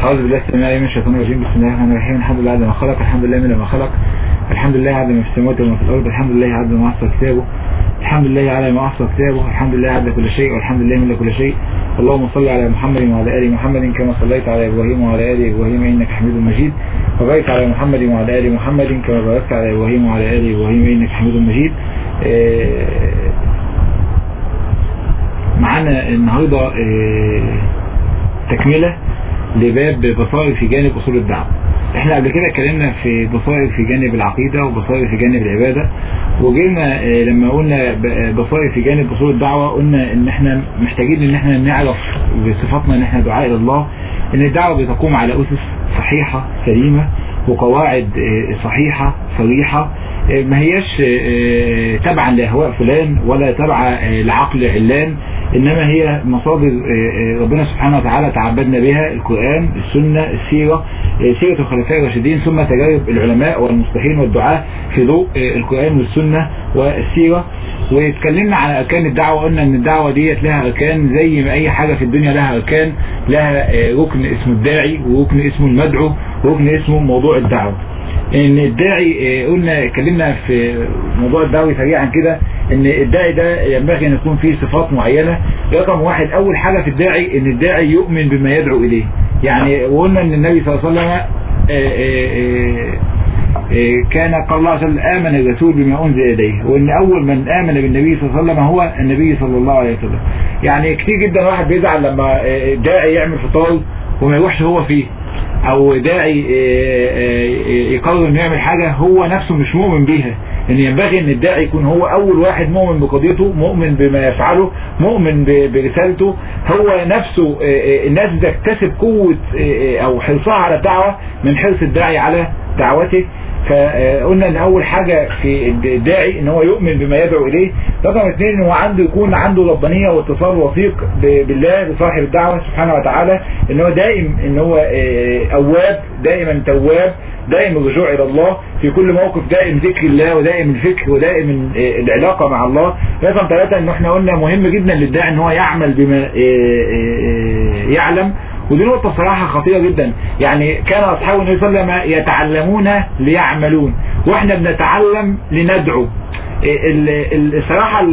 أعوذ بالله السميع العليم من الشيطان الرجيم بسم الله الرحمن الرحيم الحمد لله عز ما خلق الحمد لله من ما خلق الحمد لله عز ما في السماوات وما في الأرض الحمد لله عز ما أحصى كتابه الحمد لله على ما أحصى كتابه الحمد لله عز كل شيء والحمد لله من كل شيء اللهم صل على محمد وعلى آل محمد كما صليت على إبراهيم وعلى آل إبراهيم إنك حميد مجيد وبارك على محمد وعلى آل محمد كما باركت على إبراهيم وعلى آل إبراهيم إنك حميد مجيد معانا النهاردة تكملة لباب بصائر في جانب أصول الدعوة احنا قبل كده اتكلمنا في بصائر في جانب العقيدة وبصائر في جانب العبادة وجينا لما قلنا بصائر في جانب أصول الدعوة قلنا ان احنا محتاجين ان احنا نعرف بصفتنا ان احنا دعاء الى الله ان الدعوة بتقوم على أسس صحيحة سليمة وقواعد صحيحة صريحة ما هياش تبعا لأهواء فلان ولا تبع لعقل علان إنما هي مصادر ربنا سبحانه وتعالى تعبدنا بها القرآن السنة السيرة سيرة الخلفاء الراشدين ثم تجارب العلماء والمصلحين والدعاة في ضوء القرآن والسنة والسيرة واتكلمنا على أركان الدعوة قلنا أن الدعوة ديت لها أركان زي ما أي حاجة في الدنيا لها أركان لها ركن اسمه الداعي وركن اسمه المدعو وركن اسمه موضوع الدعوة ان الداعي قلنا اتكلمنا في موضوع الدعوي سريعا كده ان الداعي ده ينبغي ان يكون فيه صفات معينة رقم واحد اول حاجة في الداعي ان الداعي يؤمن بما يدعو اليه يعني وقلنا ان النبي صلى الله عليه وسلم كان قال الله عز وجل آمن الرسول بما أنزل إليه وإن أول من آمن بالنبي صلى الله عليه وسلم هو النبي صلى الله عليه وسلم يعني كتير جدا واحد بيزعل لما داعي يعمل فطار وما يروحش هو فيه او داعي يقرر انه يعمل حاجة هو نفسه مش مؤمن بيها ان ينبغي ان الداعي يكون هو اول واحد مؤمن بقضيته مؤمن بما يفعله مؤمن برسالته هو نفسه الناس بتكتسب قوة او حرصها على الدعوة من حرص الداعي على دعوته فقلنا ان اول حاجة في الداعي ان هو يؤمن بما يدعو اليه رقم اثنين ان هو عنده يكون عنده ربانية واتصال وثيق بالله بصاحب الدعوة سبحانه وتعالى ان هو دائم ان هو اواب دائما تواب دائم الرجوع الى الله في كل موقف دائم ذكر الله ودائم الفكر ودائم العلاقة مع الله رقم ثلاثة ان احنا قلنا مهم جدا للداعي ان هو يعمل بما يعلم ودي نقطة صراحة خطيرة جدا يعني كان أصحاب النبي صلى الله عليه وسلم يتعلمون ليعملون وإحنا بنتعلم لندعو الصراحة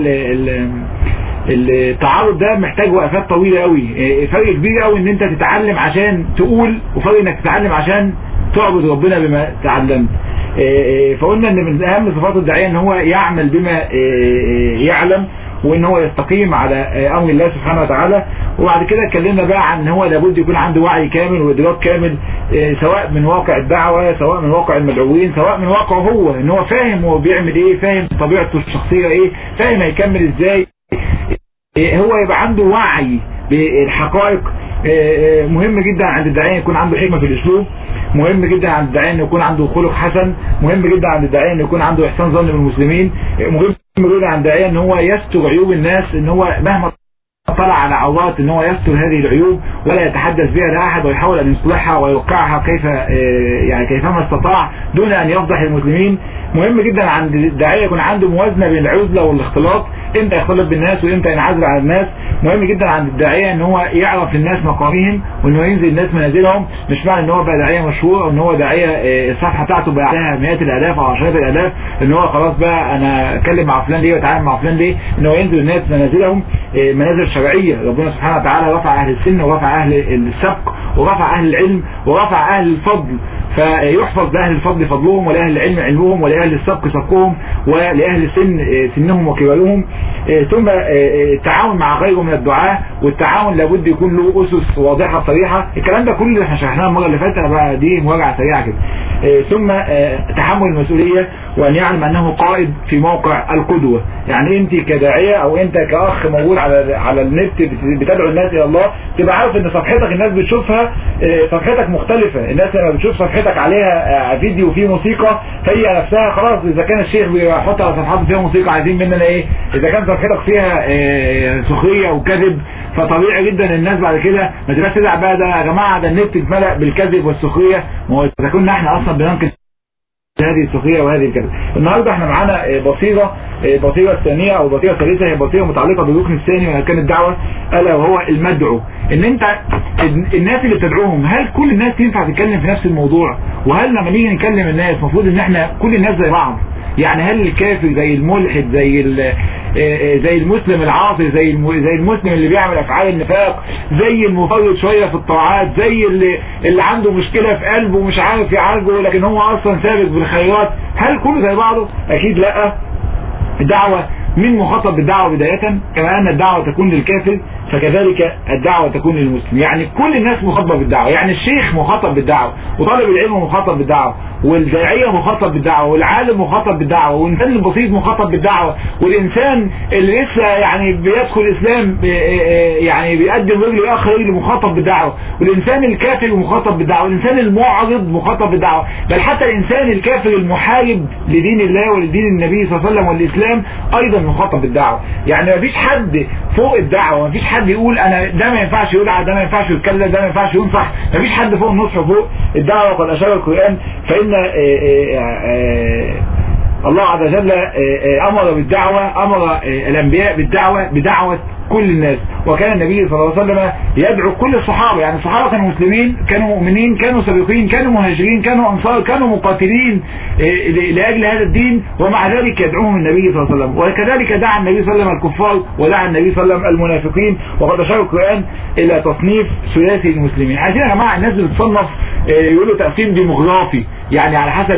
التعارض ده محتاج وقفات طويلة قوي فرق كبير قوي ان انت تتعلم عشان تقول وفرق انك تتعلم عشان تعبد ربنا بما تعلمت فقلنا ان من اهم صفات الداعية ان هو يعمل بما يعلم وان هو يستقيم على امر الله سبحانه وتعالى وبعد كده اتكلمنا بقى عن ان هو لابد يكون عنده وعي كامل وادراك كامل سواء من واقع الدعوة سواء من واقع المدعوين سواء من واقعه هو ان هو فاهم هو بيعمل ايه فاهم طبيعته الشخصية ايه فاهم هيكمل ازاي هو يبقى عنده وعي بالحقائق مهم جدا عند الداعية يكون عنده حكمة في الاسلوب مهم جدا عند الداعية ان يكون عنده خلق حسن مهم جدا عند الداعية ان يكون عنده احسان ظن بالمسلمين مهم جدا عند الداعية ان هو يستر عيوب الناس ان هو مهما طلع على عورات ان هو يستر هذه العيوب ولا يتحدث بها لاحد ويحاول ان يصلحها ويوقعها كيف يعني كيفما استطاع دون ان يفضح المسلمين مهم جدا عند الداعية يكون عنده موازنة بين العزلة والاختلاط امتى يختلط بالناس وامتى ينعزل عن الناس مهم جدا عند الداعية ان هو يعرف الناس مقامهم وان هو ينزل الناس منازلهم مش معنى ان هو بقى داعية مشهور او ان هو داعية الصفحة بتاعته بقى عليها مئات الالاف او عشرات الالاف ان هو خلاص بقى انا اتكلم مع فلان ليه واتعامل مع فلان ليه ان هو ينزل الناس منازلهم منازل شرعية ربنا سبحانه وتعالى رفع اهل السن ورفع اهل السبق ورفع اهل العلم ورفع اهل الفضل فيحفظ لأهل الفضل فضلهم ولأهل العلم علمهم ولأهل السبق سبقهم ولأهل السن سنهم وكبارهم ثم التعاون مع غيره من الدعاة والتعاون لابد يكون له أسس واضحة صريحة الكلام ده كله احنا شرحناه المرة اللي فاتت بقى دي مراجعة سريعة كده ثم تحمل المسؤولية وأن يعلم أنه قائد في موقع القدوة يعني أنت كداعية أو أنت كأخ موجود على على النت بتدعو الناس إلى الله تبقى عارف أن صفحتك الناس بتشوفها صفحتك مختلفة الناس لما بتشوف صفحتك عليها فيديو فيه موسيقى هي نفسها خلاص إذا كان الشيخ بيحط على صفحاته فيها موسيقى عايزين مننا إيه إذا كان صفحتك فيها سخرية وكذب فطبيعي جدا الناس بعد كده ما تبقاش تزعل بقى ده يا جماعة ده النت اتملأ بالكذب والسخرية ما هو إذا كنا احنا أصلا بننقل هذه السخرية وهذه الكذب النهاردة احنا معانا بصيرة البصيرة الثانية او البصيرة الثالثة هي بصيرة متعلقة بالركن الثاني من اركان الدعوة الا وهو المدعو ان انت الناس اللي بتدعوهم هل كل الناس ينفع تتكلم في نفس الموضوع وهل لما نيجي نكلم الناس المفروض ان احنا كل الناس زي بعض يعني هل الكافر زي الملحد زي زي المسلم العاصي زي زي المسلم اللي بيعمل افعال النفاق زي المفرط شوية في الطاعات زي اللي اللي عنده مشكلة في قلبه ومش عارف يعالجه لكن هو اصلا سابق بالخيرات هل كله زي بعضه اكيد لا الدعوة من مخاطب بالدعوة بداية كما ان الدعوة تكون للكافر فكذلك الدعوة تكون للمسلم يعني كل الناس مخاطبة بالدعوة يعني الشيخ مخاطب بالدعوة وطالب العلم مخاطب بالدعوة والداعية مخاطب بالدعوة والعالم مخاطب بالدعوة والإنسان البسيط مخاطب بالدعوة والإنسان اللي لسه يعني بيدخل الإسلام يعني بيقدم رجل ويأخر رجل مخاطب بالدعوة والإنسان الكافر مخاطب بالدعوة والإنسان المعرض مخاطب بالدعوة بل حتى الإنسان الكافر المحارب لدين الله ولدين النبي صلى الله عليه وسلم والإسلام أيضا مخاطب بالدعوة يعني ما فيش حد فوق الدعوة ما فيش حد يقول أنا ده ما ينفعش يدعى ده ما ينفعش يتكلم ده ما ينفعش ينصح ما فيش حد فوق النصح فوق الدعوة قد أشار القرآن فإن الله عز وجل أمر بالدعوة أمر الأنبياء بالدعوة بدعوة كل الناس وكان النبي صلى الله عليه وسلم يدعو كل الصحابة يعني الصحابة كانوا مسلمين كانوا مؤمنين كانوا سابقين كانوا مهاجرين كانوا أنصار كانوا مقاتلين لأجل هذا الدين ومع ذلك يدعوهم النبي صلى الله عليه وسلم وكذلك دعا النبي صلى الله عليه وسلم الكفار ودعا النبي صل الله عليه وسلم المنافقين وقد أشار القرآن إلى تصنيف ثلاثي المسلمين عايزين يا جماعة الناس اللي بتصنف يقولوا تقسيم ديموغرافي يعني على حسب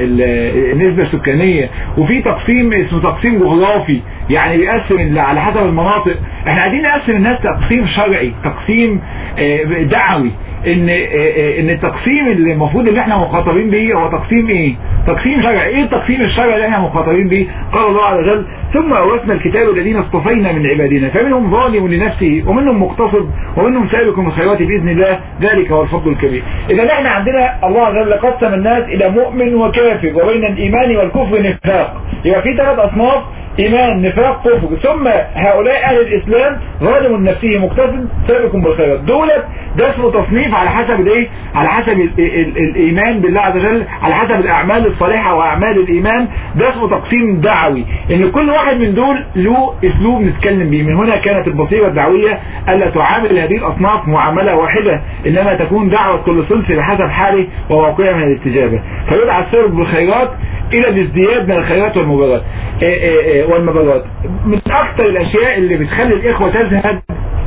النسبة السكانية وفي تقسيم اسمه تقسيم جغرافي يعني بيقسم على حسب المناطق احنا عايزين نقسم الناس تقسيم شرعي تقسيم دعوي ان ان التقسيم اللي المفروض اللي احنا مخاطبين بيه هو تقسيم ايه تقسيم شرعي ايه التقسيم الشرعي اللي احنا مخاطبين بيه قال الله عز وجل ثم اورثنا الكتاب الذين اصطفينا من عبادنا فمنهم ظالم لنفسه ومنهم مقتصد ومنهم سابق بالخيرات باذن الله ذلك هو الفضل الكبير اذا احنا عندنا الله عز وجل قسم الناس الى مؤمن وكافر وبين الايمان والكفر نفاق يبقى في ثلاث اصناف إيمان نفاق كفر ثم هؤلاء أهل الإسلام ظالم نفسه مقتصد سابق بالخيرات دولت ده اسمه تصنيف على حسب الايه على حسب ال ال الإيمان بالله عز وجل على حسب الأعمال الصالحة وأعمال الإيمان ده اسمه تقسيم دعوي إن كل واحد من دول له أسلوب نتكلم به من هنا كانت البصيرة الدعوية ألا تعامل هذه الأصناف معاملة واحدة إنما تكون دعوة كل صنف بحسب حاله وموقعه من الاستجابة فيدعى السبب بالخيرات إلى الازدياد من الخيرات والمبارات والمبارات من أكثر الأشياء اللي بتخلي الإخوة تزهد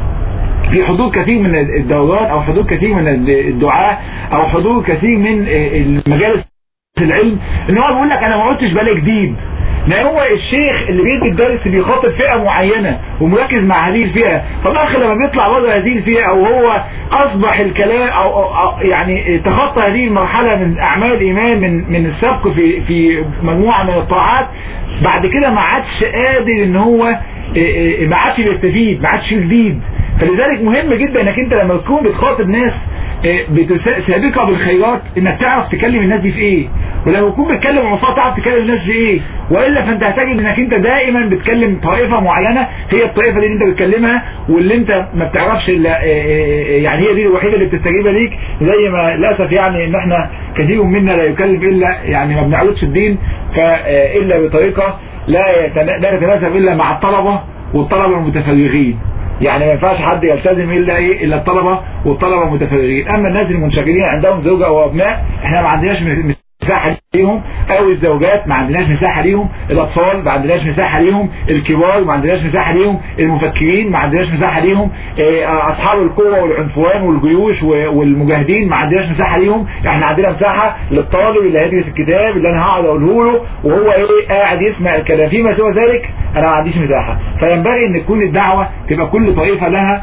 في حضور كثير من الدورات أو حضور كثير من الدعاء أو حضور كثير من المجالس العلم إن هو بيقول لك أنا ما عدتش بالي جديد ما هو الشيخ اللي بيدي الدرس بيخاطب فئة معينة ومركز مع هذه الفئة فالأخ لما بيطلع بره هذه الفئة أو هو أصبح الكلام أو, أو, أو يعني تخطى هذه المرحلة من أعمال الإيمان من من السبق في في مجموعة من الطاعات بعد كده ما عادش قادر ان هو ما عادش يستفيد ما عادش جديد فلذلك مهم جدا انك انت لما تكون بتخاطب ناس سابقة بالخيرات انك تعرف تكلم الناس دي في ايه ولو تكون بتكلم عصاه تعرف تكلم الناس في ايه والا فانت هتجد انك انت دائما بتكلم طائفة معينة هي الطائفة اللي انت بتكلمها واللي انت ما بتعرفش الا يعني هي دي الوحيدة اللي بتستجيب ليك زي ما للاسف يعني ان احنا كثير منا لا يكلم الا يعني ما بنعرضش الدين فالا بطريقة لا لا تتناسب الا مع الطلبة والطلبة المتفرغين يعني ما ينفعش حد يلتزم الا ايه الا الطلبه والطلبه المتفرغين اما الناس المنشغلين عندهم زوجه وابناء احنا ما عندناش مساحه ليهم او الزوجات ما عندناش مساحه ليهم الاطفال ما عندناش مساحه ليهم الكبار ما عندناش مساحه ليهم المفكرين ما عندناش مساحه ليهم اصحاب القوه والعنفوان والجيوش والمجاهدين ما عندناش مساحه ليهم احنا عندنا مساحه للطالب اللي هيدرس الكتاب اللي انا هقعد اقوله له وهو ايه قاعد يسمع الكلام فيما سوى ذلك انا ما عنديش مساحه فينبغي ان تكون الدعوه تبقى كل طائفه لها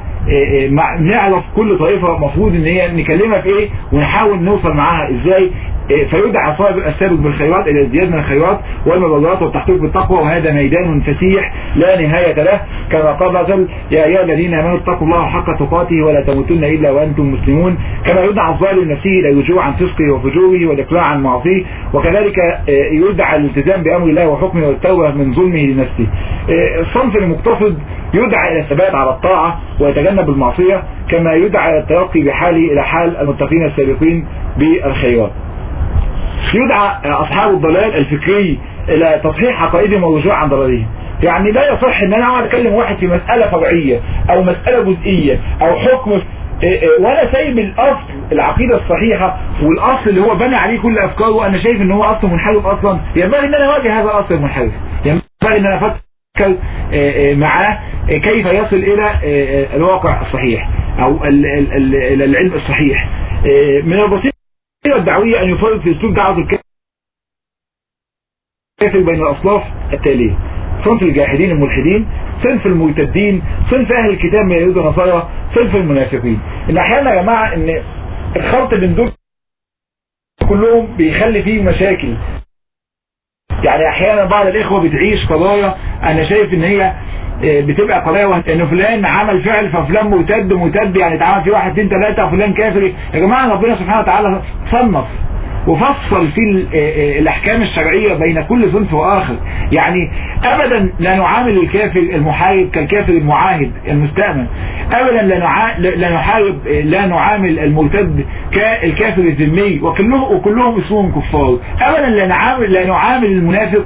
نعرف كل طائفة مفروض ان هي نكلمها في ايه ونحاول نوصل معاها ازاي فيدعى السابق بالخيرات الى ازدياد من الخيرات والمبادرات والتحقيق بالتقوى وهذا ميدان فسيح لا نهاية له كما قال عز وجل يا ايها الذين امنوا اتقوا الله حق تقاته ولا تموتن الا وانتم مسلمون كما يدعى الظالم نفسه الى الرجوع عن فسقه وفجوره والاقلاع عن معصيه وكذلك يدعى الالتزام بامر الله وحكمه والتوبه من ظلمه لنفسه الصنف المقتصد يدعى الى الثبات على الطاعة ويتجنب المعصية كما يدعى الى الترقي بحاله الى حال المتقين السابقين بالخيرات يدعى أصحاب الضلال الفكري إلى تصحيح عقائدهم والرجوع عن ضلالهم يعني لا يصح ان انا اقعد اكلم واحد في مسألة فرعية او مسألة جزئية او حكم وانا سايب الاصل العقيدة الصحيحة والاصل اللي هو بنى عليه كل افكاره وانا شايف ان هو اصل منحرف اصلا ينبغي ان انا اواجه هذا الاصل المنحرف ينبغي ان انا افكر معاه كيف يصل الى الواقع الصحيح او العلم الصحيح من البصيرة الدعوية ان يفرق في اسلوب دعوة الكافر بين الاصلاف التالية صنف الجاحدين الملحدين صنف المرتدين صنف اهل الكتاب من اليهود والنصارى صنف المنافقين ان احيانا يا جماعه ان الخلط بين دول كلهم بيخلي فيه مشاكل يعني احيانا بعض الاخوه بتعيش قضايا انا شايف ان هي بتبقى قضايا وهت... ان فلان عمل فعل ففلان مرتد مرتد يعني اتعمل فيه واحد اثنين ثلاثه فلان كافر يا جماعه ربنا سبحانه وتعالى صنف وفصل في الأحكام الشرعية بين كل صنف وآخر يعني أبدا لا نعامل الكافر المحارب كالكافر المعاهد المستأمن أبدا لا, نع... لا نحارب لا نعامل المرتد كالكافر الذمي وكلهم وكلهم اسمهم كفار أبدا لا نعامل لا نعامل المنافق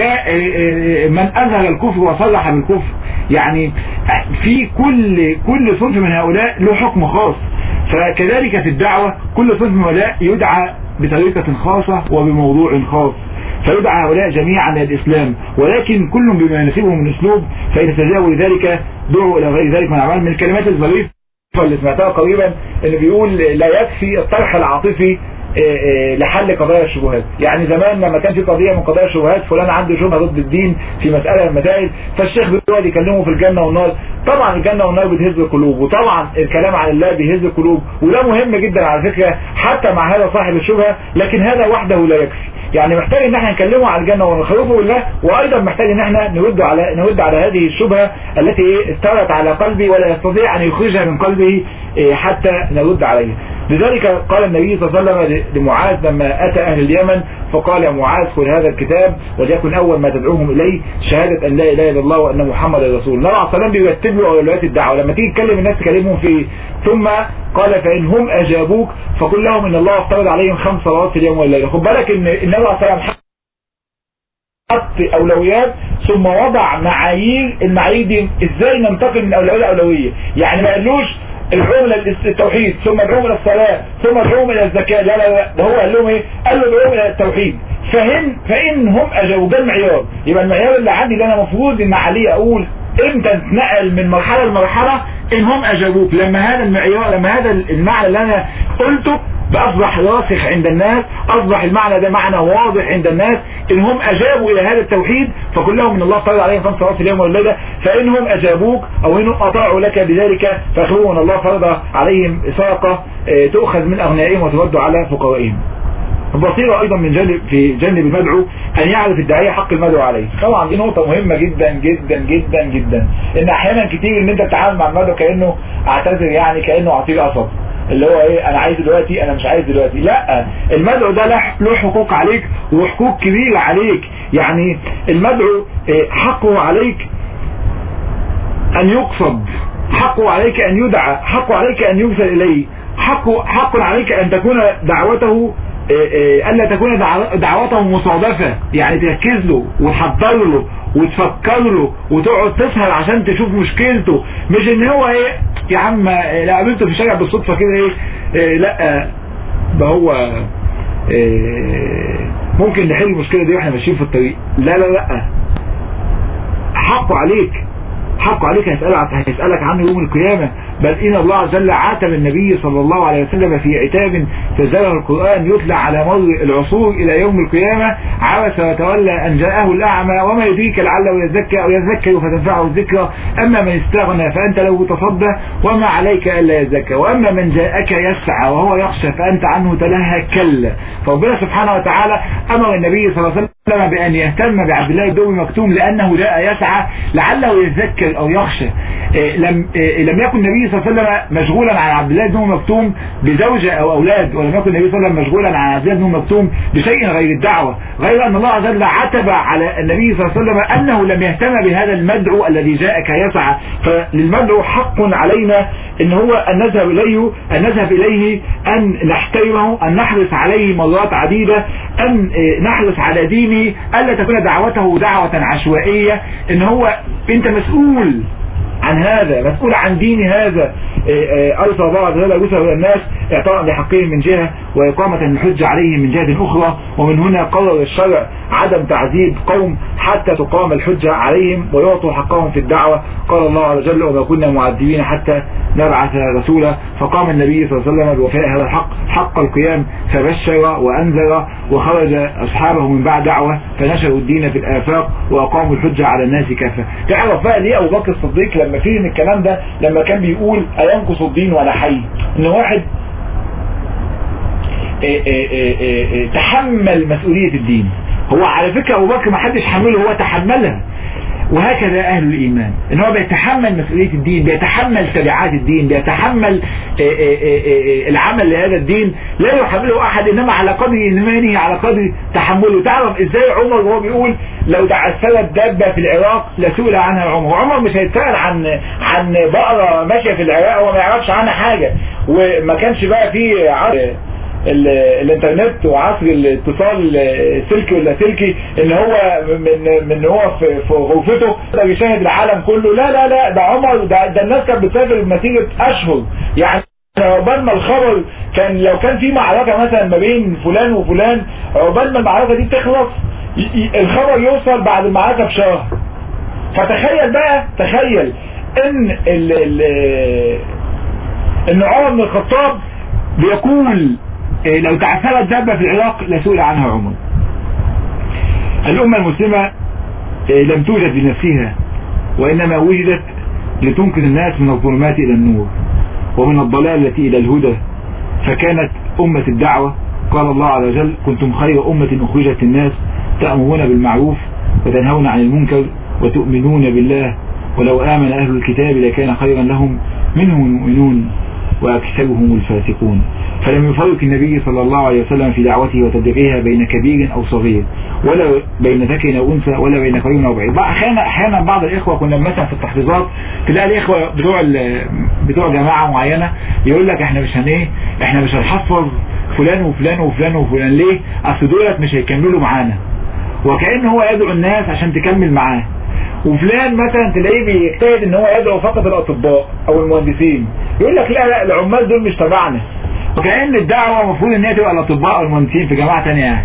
كمن أظهر الكفر وصلح بالكفر يعني في كل كل صنف من هؤلاء له حكم خاص فكذلك في الدعوة كل صنف من هؤلاء يدعى بطريقة خاصة وبموضوع خاص فيدعى هؤلاء جميعا الى الإسلام ولكن كل بما يناسبه من أسلوب فإذا تجاوز ذلك دعوا إلى غير ذلك من أعمال من الكلمات الظريفة اللي سمعتها قريبا اللي بيقول لا يكفي الطرح العاطفي لحل قضايا الشبهات يعني زمان لما كان في قضية من قضايا الشبهات فلان عنده شبهة ضد الدين في مسألة من المسائل فالشيخ بيقعد يكلمه في الجنة والنار طبعا الجنة والنار بتهز القلوب وطبعا الكلام عن الله بيهز القلوب وده مهم جدا على فكرة حتى مع هذا صاحب الشبهة لكن هذا وحده لا يكفي يعني محتاج ان احنا نكلمه على الجنة ونخوفه بالله وايضا محتاج ان احنا نرد على نرد على هذه الشبهة التي استولت على قلبي ولا يستطيع ان يخرجها من قلبه حتى نرد عليها لذلك قال النبي صلى الله عليه وسلم لمعاذ لما أتى أهل اليمن فقال يا معاذ خذ هذا الكتاب وليكن أول ما تدعوهم إليه شهادة أن لا إله إلا الله وأن محمد رسول الله عليه وسلم بيرتب له أولويات الدعوة لما تيجي تكلم الناس تكلمهم في ثم قال فإن هم أجابوك فقل لهم إن الله افترض عليهم خمس صلوات في اليوم والليلة خد بالك إن النبي عليه الصلاة والسلام حط أولويات ثم وضع معايير المعايير دي إزاي ننتقل من أولوية لأولوية يعني ما قالوش ادعوهم الى التوحيد ثم ادعوهم الى الصلاة ثم ادعوهم الى الزكاة لا لا لا ده هو قال لهم ايه قال له ادعوهم الى التوحيد فهم فان هم اجابوا ده المعيار يبقى المعيار اللي عندي اللي انا المفروض ان عليه اقول امتى اتنقل من مرحلة لمرحلة ان هم اجابوك لما هذا المعيار لما هذا المعنى اللي انا قلته بأصبح راسخ عند الناس أصبح المعنى ده معنى واضح عند الناس إن هم أجابوا إلى هذا التوحيد فكلهم من الله فرض عليهم خمس صلوات اليوم والليلة فإنهم أجابوك أو إنهم أطاعوا لك بذلك فأخبروا أن الله فرض عليهم ساقة تؤخذ من أغنيائهم وترد على فقرائهم البصيرة أيضا من جانب في جانب المدعو أن يعرف الداعية حق المدعو عليه طبعا دي نقطة مهمة جدا جدا جدا جدا إن أحيانا كتير إن أنت تتعامل مع المدعو كأنه أعتذر يعني كأنه عطيل قصب اللي هو ايه انا عايز دلوقتي انا مش عايز دلوقتي لا المدعو ده له حقوق عليك وحقوق كبيرة عليك يعني المدعو حقه عليك ان يقصد حقه عليك ان يدعى حقه عليك ان يرسل اليه حقه حق عليك ان تكون دعوته الا تكون دعوته مصادفة يعني تركز له وتحضر له وتفكر له وتقعد تسهر عشان تشوف مشكلته مش ان هو ايه يا عم لا قابلته في الشارع بالصدفة كده ايه, إيه لا ده هو إيه ممكن نحل المشكلة دي واحنا ماشيين في الطريق لا لا لا حقه عليك حقه عليك هيسألك, هيسألك عنه يوم القيامة بل إن الله عز وجل عاتب النبي صلى الله عليه وسلم في عتاب تزاله القرآن يتلى على مر العصور إلى يوم القيامة عبس وتولى أن جاءه الأعمى وما يدريك لعله يزكى أو يذكر فتنفعه الذكرى أما من استغنى فأنت له تصدى وما عليك ألا يزكى وأما من جاءك يسعى وهو يخشى فأنت عنه تلهى كلا فربنا سبحانه وتعالى أمر النبي صلى الله عليه وسلم بأن يهتم بعبد الله الدوي مكتوم لأنه جاء يسعى لعله يذكر أو يخشى لم لم يكن النبي صلى الله عليه وسلم مشغولا عن عبد الله بن مكتوم بزوجة او اولاد ولم يكن النبي صلى الله عليه وسلم مشغولا عن عبد الله بن مكتوم بشيء غير الدعوة غير ان الله عز وجل عتب على النبي صلى الله عليه وسلم انه لم يهتم بهذا المدعو الذي جاء كيسعى فللمدعو حق علينا ان هو ان نذهب اليه ان نذهب اليه ان نحترمه ان نحرص عليه مرات عديدة ان نحرص على دينه الا تكون دعوته دعوة عشوائية ان هو انت مسؤول عن هذا مسؤول عن دين هذا أرسل الله عز وجل يوسف إلى الناس إعطاء لحقهم من جهة وإقامة الحجة عليهم من جهة أخرى ومن هنا قرر الشرع عدم تعذيب قوم حتى تقام الحجة عليهم ويعطوا حقهم في الدعوة قال الله عز وجل وما كنا معذبين حتى نبعث رسولا فقام النبي صلى الله عليه وسلم بوفاء هذا الحق حق القيام فبشر وأنذر وخرج أصحابه من بعد دعوة فنشروا الدين في الآفاق وأقاموا الحجة على الناس كافة تعرف بقى ليه أبو بكر الصديق لما فيه من الكلام ده لما كان بيقول أينقص الدين ولا حي إن واحد إيه إيه إيه تحمل مسؤولية الدين هو على فكرة أبو بكر ما حدش حمله هو تحملها وهكذا أهل الإيمان إن هو بيتحمل مسؤولية الدين بيتحمل تبعات الدين بيتحمل العمل لهذا الدين لا يحمله أحد إنما على قدر إيمانه على قدر تحمله تعرف إزاي عمر وهو بيقول لو تعسلت دابة في العراق لسئل عنها عمر عمر مش هيتسأل عن عن بقرة ماشية في العراق هو ما يعرفش عنها حاجة وما كانش بقى فيه الانترنت وعصر الاتصال سلكي ولا سلكي ان هو من من هو في, في غرفته يقدر يشاهد العالم كله لا لا لا ده عمر ده, ده الناس كانت بتسافر بنتيجه اشهر يعني عقبال ما الخبر كان لو كان في معركه مثلا ما بين فلان وفلان عقبال ما المعركه دي تخلص الخبر يوصل بعد المعركه بشهر فتخيل بقى تخيل ان ال ال ان عمر بن الخطاب بيقول لو تعثرت دابة في العراق لسئل عنها عمر الأمة المسلمة لم توجد لنفسها وإنما وجدت لتنقذ الناس من الظلمات إلى النور ومن الضلالة إلى الهدى فكانت أمة الدعوة قال الله عز وجل كنتم خير أمة أخرجت الناس تأمرون بالمعروف وتنهون عن المنكر وتؤمنون بالله ولو آمن أهل الكتاب لكان خيرا لهم منهم المؤمنون وأكثرهم الفاسقون فلم يفرق النبي صلى الله عليه وسلم في دعوته وتبليغها بين كبير أو صغير ولا بين ذكر أو أنثى ولا بين قريب أو بعيد أحيانا أحيانا بعض الإخوة كنا مثلا في التحفيظات تلاقي الإخوة بتوع بتوع جماعة معينة يقول لك إحنا مش هن إيه إحنا مش هنحفظ فلان وفلان وفلان وفلان ليه أصل دولت مش هيكملوا معانا وكأن هو يدعو الناس عشان تكمل معاه وفلان مثلا تلاقيه بيجتهد ان هو يدعو فقط الاطباء او المهندسين يقول لك لا لا العمال دول مش تبعنا وكأن الدعوة المفروض ان هي تبقى الاطباء والمهندسين في جماعة تانية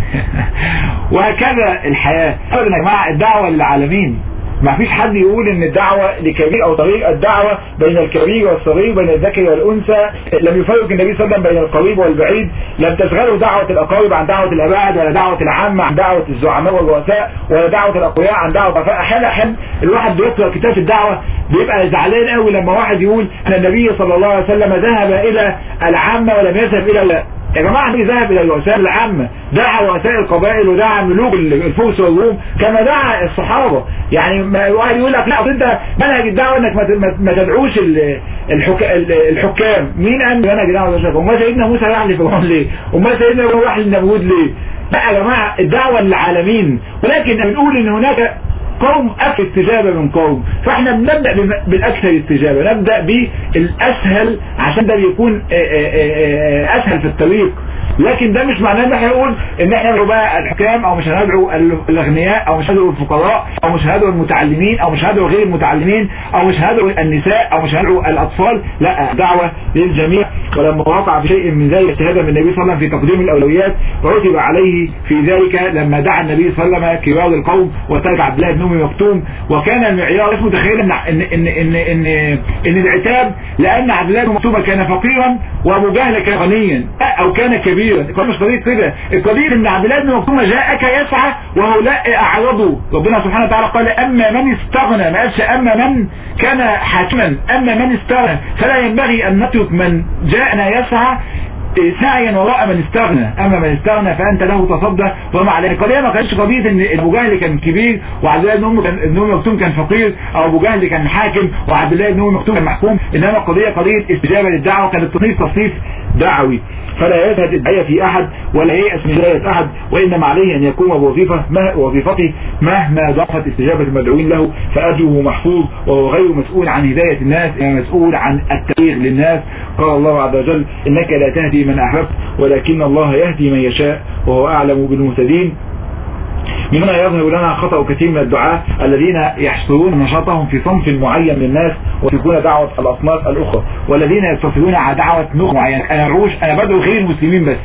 وهكذا الحياة ابدا يا جماعة الدعوة للعالمين ما فيش حد يقول ان الدعوة لكبير او طريق الدعوة بين الكبير والصغير بين الذكر والانثى لم يفرق النبي صلى الله عليه وسلم بين القريب والبعيد لم تشغله دعوة الاقارب عن دعوة الاباعد ولا دعوة العامة عن دعوة الزعماء والرؤساء ولا دعوة الاقوياء عن دعوة الضعفاء احيانا احيانا الواحد بيقرا كتاب الدعوة بيبقى زعلان قوي لما واحد يقول ان النبي صلى الله عليه وسلم ذهب الى العامة ولم يذهب الى يا جماعة النبي ذهب إلى الرؤساء العامة دعا رؤساء القبائل ودعا ملوك الفرس والروم كما دعا الصحابة يعني واحد يقول لك لا انت منهج الدعوة انك ما تدعوش الحك... الحكام مين قال منهج الدعوة وما سيدنا موسى راح لفرعون ليه وما سيدنا راح للنمرود ليه لا يا جماعة الدعوة للعالمين ولكن بنقول ان هناك قوم أكثر استجابة من قوم فاحنا بنبدأ بالأكثر استجابة نبدأ بالأسهل عشان ده بيكون أسهل في الطريق لكن ده مش معناه ان احنا نقول ان احنا ندعو بقى الحكام او مش هندعو الاغنياء او مش هندعو الفقراء او مش هندعو المتعلمين او مش هندعو غير المتعلمين او مش هندعو النساء او مش هندعو الاطفال لا دعوة للجميع ولما وقع في شيء من ذلك اجتهاد من النبي صلى الله عليه وسلم في تقديم الاولويات عتب عليه في ذلك لما دعا النبي صلى الله عليه وسلم كبار القوم وترك عبد الله بن ام مكتوم وكان المعيار اسمه تخيل ان ان ان ان ان, إن العتاب لان عبد الله بن مكتوم كان فقيرا وابو جهل كان غنيا او كان كبيرا القضيه مش قضيه كده القضيه ان عبد الله بن مكتوم جاءك يسعى وهؤلاء اعرضوا ربنا سبحانه وتعالى قال اما من استغنى ما قالش اما من كان حاكما اما من استغنى فلا ينبغي ان نترك من جاءنا يسعى سعيا وراء من استغنى اما من استغنى فانت له تصدى وما عليه القضيه ما كانتش قضيه ان ابو جهل كان كبير وعبد الله بن ام كان ابن ام مكتوم كان فقير او ابو جهل كان حاكم وعبد الله بن ام مكتوم كان محكوم انما القضيه قضيه استجابه للدعوه كانت تصنيف تصنيف دعوي فلا يزهد الدعية في أحد ولا ييأس من هداية أحد وإنما عليه أن يقوم بوظيفة ما وظيفته مهما ضعفت استجابة المدعوين له فأجره محفوظ وهو غير مسؤول عن هداية الناس إنما مسؤول عن التبليغ للناس قال الله عز وجل إنك لا تهدي من أحببت ولكن الله يهدي من يشاء وهو أعلم بالمهتدين من هنا يظهر لنا خطأ كثير من الدعاة الذين يحصرون نشاطهم في صنف معين للناس ويكون دعوة الأصناف الأخرى والذين يتصلون على دعوة نوع معين أنا روش أنا بدعو غير المسلمين بس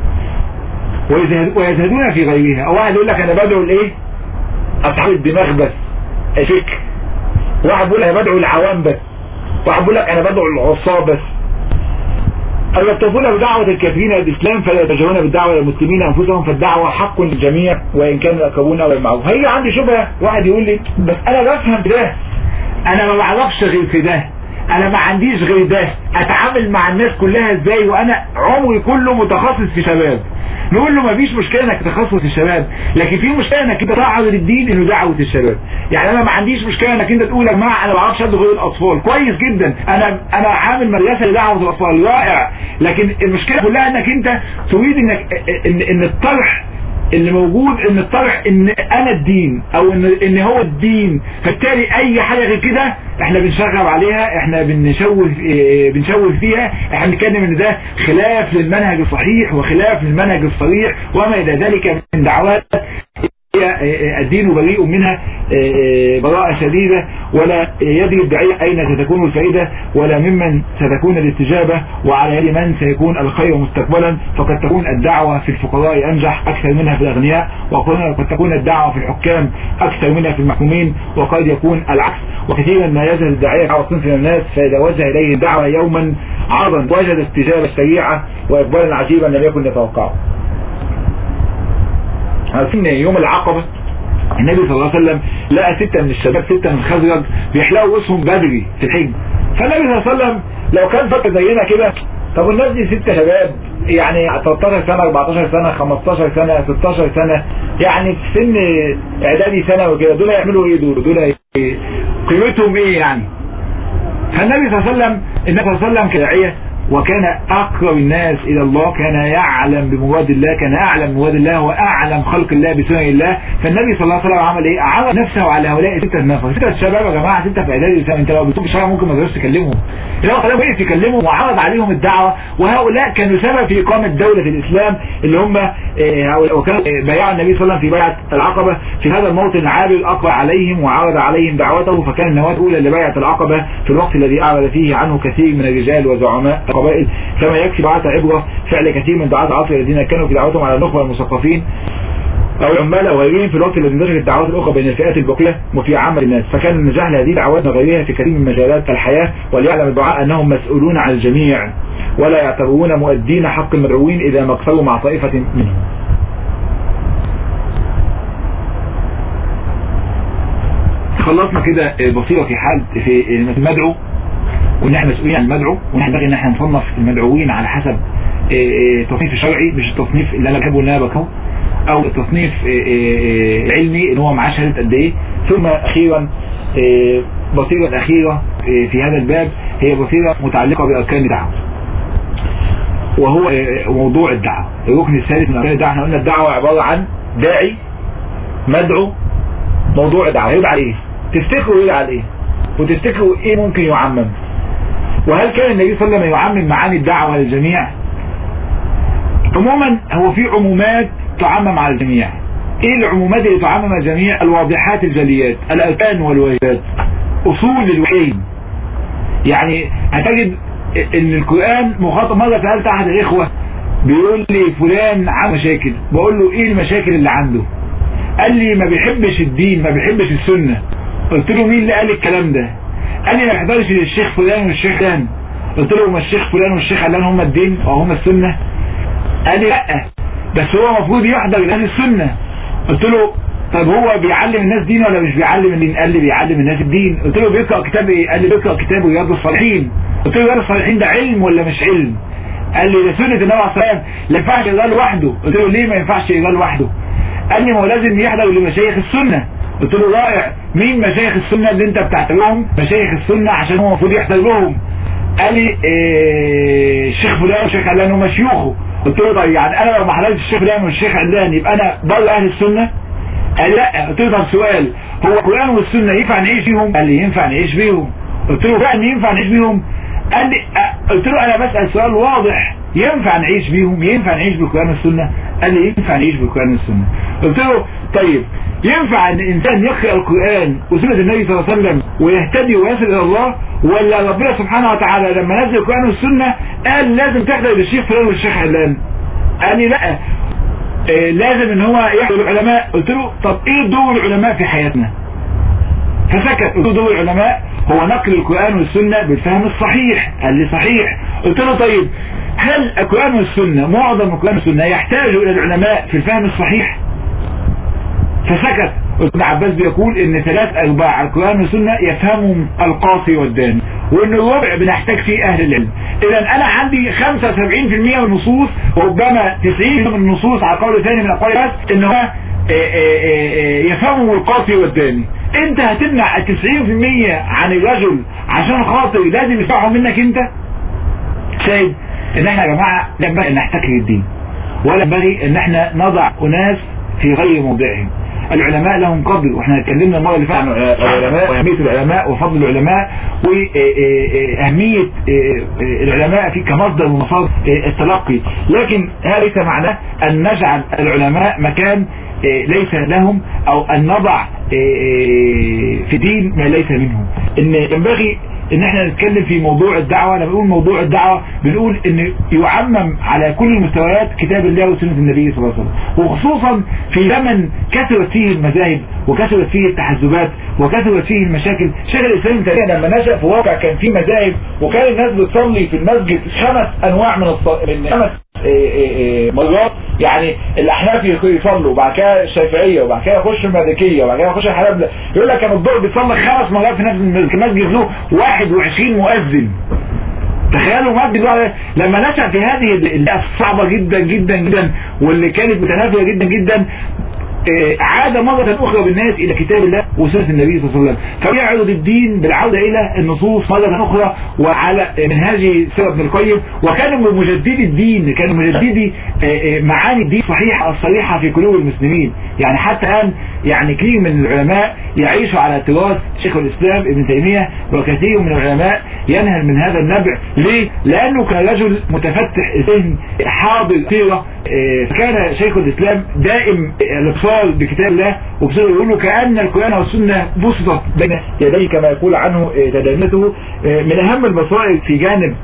ويزهدون في غيرها أو واحد يقول لك أنا بدعو الإيه أصحاب الدماغ بس الفكر واحد بيقول أنا بدعو العوام بس واحد بيقول لك أنا بدعو العصاب بس أو يكتفون بدعوة الكافرين الإسلام فلا يتجهون بالدعوة للمسلمين أنفسهم فالدعوة حق للجميع وإن كانوا الأقربون أو المعروف هي عندي شبهة واحد يقول لي بس أنا بفهم ده أنا ما بعرفش غير في ده أنا ما عنديش غير ده أتعامل مع الناس كلها إزاي وأنا عمري كله متخصص في شباب نقول له مفيش مشكلة انك تخصص الشباب لكن في مشكلة انك انت تعرض الدين انه دعوة الشباب يعني انا ما عنديش مشكلة انك انت تقول يا جماعة انا ما بعرفش ادعو غير الاطفال كويس جدا انا انا عامل مدرسة لدعوة الاطفال رائع لكن المشكلة كلها انك انت تريد انك ان, إن الطرح اللي موجود ان الطرح ان انا الدين او ان, إن هو الدين فبالتالي اي حاجة غير كده احنا بنشغب عليها احنا بنشوه بنشوه فيها احنا بنتكلم ان ده خلاف للمنهج الصحيح وخلاف للمنهج الصريح وما الى ذلك من دعوات الدين بريء منها براءة شديدة ولا يدري الداعية أين ستكون الفائدة ولا ممن ستكون الاستجابة وعلى يد من سيكون الخير مستقبلا فقد تكون الدعوة في الفقراء أنجح أكثر منها في الأغنياء وقد تكون الدعوة في الحكام أكثر منها في المحكومين وقد يكون العكس وكثيرا ما يزهد الداعية على صنف من الناس فإذا وجه إليه الدعوة يوما عرضا وجد استجابة سريعة وإقبالا عجيبا لم يكن يتوقعه عارفين يوم العقبة النبي صلى الله عليه وسلم لقى ستة من الشباب ستة من الخزرج بيحلقوا وسهم بدري في الحج فالنبي صلى الله عليه وسلم لو كان فكر زينا كده طب الناس دي ستة شباب يعني 13 سنة 14 سنة 15 سنة 16 سنة يعني في سن اعدادي سنة وكده دول يعملوا ايه دول دول إيه؟ قيمتهم ايه يعني فالنبي صلى الله عليه وسلم النبي صلى الله عليه وسلم كداعية وكان أقرب الناس إلى الله كان يعلم بمراد الله كان أعلم بمراد الله وأعلم خلق الله بسنن الله فالنبي صلى الله عليه وسلم عمل إيه عرض نفسه على هؤلاء ستة نفر ستة شباب يا جماعة ستة في إعدادي أنت لو بتقول شرع ممكن ما تقدرش تكلمهم لو خلاهم وقف يكلمهم وعرض عليهم الدعوة وهؤلاء كانوا سبب في إقامة دولة الإسلام اللي هم وكانوا بايعوا النبي صلى الله عليه وسلم في بيعة العقبة في هذا الموطن العابر أقرأ عليهم وعرض عليهم دعوته فكان النواة الأولى لبيعة العقبة في الوقت الذي أعرض فيه عنه كثير من الرجال وزعماء القبائل كما يكفي بعث عبرة فعل كثير من دعاة العصر الذين كانوا في دعوتهم على النخبة المثقفين أو العمال أو غيرهم في الوقت الذي انتشرت الدعوات الأخرى بين الفئات الباقية وفي عامة الناس فكان النجاح لهذه الدعوات وغيرها في كثير من مجالات الحياة وليعلم الدعاء أنهم مسؤولون عن الجميع ولا يعتبرون مؤدين حق المدعوين إذا ما اقصروا مع طائفة منهم خلصنا كده بصيرة في حال في المدعو وان احنا مسؤولين عن المدعو وان احنا ان احنا نصنف المدعوين على حسب تصنيف شرعي مش التصنيف اللي انا بحبه ان انا بكره او التصنيف علمي ان هو معاه شهاده قد ايه ثم اخيرا بصيرة الاخيرة في هذا الباب هي بصيرة متعلقة باركان الدعوة وهو موضوع الدعوة الركن الثالث من اركان الدعوة احنا قلنا الدعوة عبارة عن داعي مدعو موضوع الدعوة يدعى ايه تفتكروا يدعى ايه وتفتكروا ايه ممكن يعمم وهل كان النبي صلى الله عليه وسلم يعمم معاني الدعوة للجميع عموما هو في عمومات تعمم على الجميع ايه العمومات اللي تعمم على الجميع الواضحات الجليات الاركان والواجبات اصول الوحي يعني هتجد ان القرآن مخاطب مرة سألت احد الاخوة بيقول لي فلان عنده مشاكل بقول له ايه المشاكل اللي عنده قال لي ما بيحبش الدين ما بيحبش السنة قلت له مين اللي قال الكلام ده قال لي ما بيحضرش للشيخ فلان والشيخ فلان قلت له ما الشيخ فلان والشيخ علان هم الدين او هم السنة قال لي لا بس هو المفروض يحضر لأهل السنة قلت له طب هو بيعلم الناس دين ولا مش بيعلم الدين قال لي بيعلم الناس الدين قلت له بيقرأ كتاب ايه قال لي بيقرأ كتاب رياض الصالحين قلت له رياض الصالحين ده علم ولا مش علم قال لي ده سنة النبي عليه الصلاة والسلام لا ينفعش يقرأ لوحده قلت له ليه ما ينفعش يقرأ لوحده قال لي ما هو لازم يحضر لمشايخ السنة قلت له رائع مين مشايخ السنة اللي انت بتعتبرهم مشايخ السنة عشان هو المفروض يحضر لهم قال لي إيه الشيخ فلان والشيخ علان هم شيوخه قلت له طيب يعني انا لو ما حضرتش الشيخ فلان والشيخ علان يبقى انا بره اهل السنة قال لا قلت له طب سؤال هو القرآن والسنة ينفع نعيش فيهم قال لي ينفع نعيش فيهم قلت له فعلا ينفع نعيش بيهم قال لي قلت له انا بسأل سؤال واضح ينفع نعيش بيهم ينفع نعيش بالقرآن والسنة قال لي ينفع نعيش بالقرآن والسنة قلت له طيب ينفع ان الانسان يقرأ القرآن وسنة النبي صلى الله عليه وسلم ويهتدي ويصل الى الله ولا ربنا سبحانه وتعالى لما نزل القرآن والسنة قال لازم تحضر للشيخ فلان والشيخ علان قال لي لا آه لازم ان هو يحضر العلماء قلت له طب ايه دور العلماء في حياتنا فسكت قلت له دور العلماء هو نقل القرآن والسنة بالفهم الصحيح قال لي صحيح قلت له طيب هل القرآن والسنة معظم القرآن والسنة يحتاج إلى العلماء في الفهم الصحيح فسكت ابن عباس بيقول ان ثلاث ارباع القرآن والسنة يفهمهم القاصي والداني وان الربع بنحتاج فيه اهل العلم اذا انا عندي 75% من النصوص وربما 90% من النصوص على قول ثاني من اقوال الناس ان هو يفهمه القاصي والداني انت هتمنع ال 90% عن الرجل عشان خاطر لازم يسمعهم منك انت شايف ان احنا يا جماعة لا ينبغي ان نحتكر الدين ولا ينبغي ان احنا نضع اناس في غير موضعهم العلماء لهم قدر واحنا اتكلمنا المره اللي فاتت عن العلماء واهميه العلماء وفضل العلماء واهميه العلماء في كمصدر من مصادر التلقي لكن هذا ليس معناه ان نجعل العلماء مكان ليس لهم او ان نضع في دين ما ليس منهم ان ينبغي ان احنا نتكلم في موضوع الدعوة لما بنقول موضوع الدعوة بنقول ان يعمم على كل المستويات كتاب الله وسنة النبي صلى الله عليه وسلم وخصوصا في زمن كثرت فيه المذاهب وكثرت فيه التحزبات وكثرت فيه المشاكل شيخ الاسلام تقريبا لما نشأ في واقع كان فيه مذاهب وكان الناس بتصلي في المسجد خمس انواع من الص... من خمس مرات يعني الاحناف يصلوا وبعد كده الشافعيه وبعد كده يخش المالكيه وبعد كده يخش الحنابلة يقول لك كان الظهر بيصلي خمس مرات في نفس المسجد له 21 مؤذن تخيلوا مسجد واحد لما نشأ في هذه البيئة الصعبة جدا جدا جدا واللي كانت متنافية جدا جدا عاد مرة أخرى بالناس إلى كتاب الله وسنة النبي صلى الله عليه وسلم فيعرض الدين بالعودة إلى النصوص مرة أخرى وعلى منهاج سيرة ابن القيم وكانوا من مجددي الدين كانوا مجددي معاني الدين الصحيحة الصريحة في قلوب المسلمين يعني حتى الآن يعني كثير من العلماء يعيشوا على تراث شيخ الإسلام ابن تيمية وكثير من العلماء ينهل من هذا النبع ليه؟ لأنه كان رجل متفتح الذهن حاضر سيرة فكان شيخ الإسلام دائم الاتصال بكتاب الله وبصير يقول له كأن القرآن والسنة بسطت بين يديه كما يقول عنه تدانته من أهم المصائب في جانب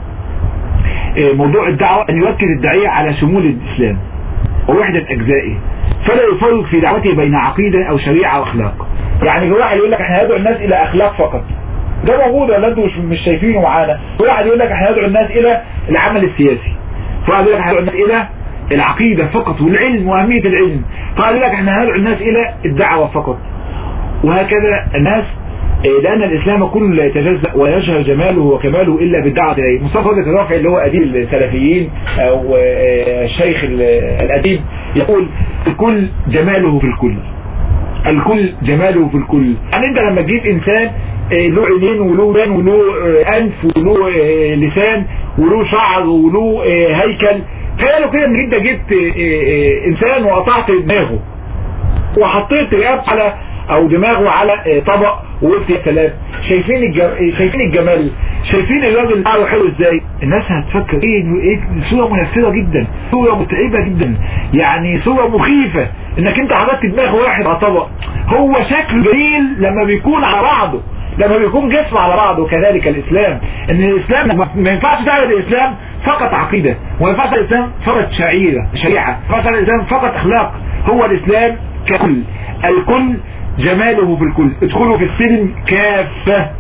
موضوع الدعوة أن يركز الداعية على شمول الإسلام ووحدة أجزائه فلا يفرق في دعوته بين عقيدة أو شريعة وأخلاق يعني واحد يقول لك احنا ندعو الناس إلى أخلاق فقط ده موجود ولا انتوا مش شايفينه معانا واحد يقول لك احنا ندعو الناس إلى العمل السياسي واحد يقول لك احنا ندعو الناس إلى العقيدة فقط والعلم وأهمية العلم فقال لك احنا هندعو الناس إلى الدعوة فقط وهكذا الناس لأن الإسلام كله لا يتجزأ ويشهر جماله وكماله إلا بالدعوة إليه مصطفى وجه الرافع اللي هو أديب السلفيين أو الشيخ الأديب يقول الكل جماله في الكل الكل جماله في الكل يعني انت لما تجيب انسان له عينين وله ودان وله انف وله لسان وله شعر وله هيكل تخيلوا كده ان انت جبت انسان وقطعت دماغه وحطيت رقاب على او دماغه على طبق وقلت يا سلام شايفين الجم... شايفين الجمال شايفين الراجل بتاعه حلو ازاي الناس هتفكر ايه ايه صوره منفره جدا صوره متعبه جدا يعني صوره مخيفه انك انت عملت دماغ واحد على طبق هو شكله جميل لما بيكون على بعضه لما بيكون جسم على بعضه كذلك الاسلام ان الاسلام ما ينفعش تعمل الاسلام فقط عقيدة وما ينفعش الاسلام فقط شعيرة شريعة ما ينفعش الاسلام فقط اخلاق هو الاسلام ككل الكل جماله في الكل ادخلوا في السلم كافة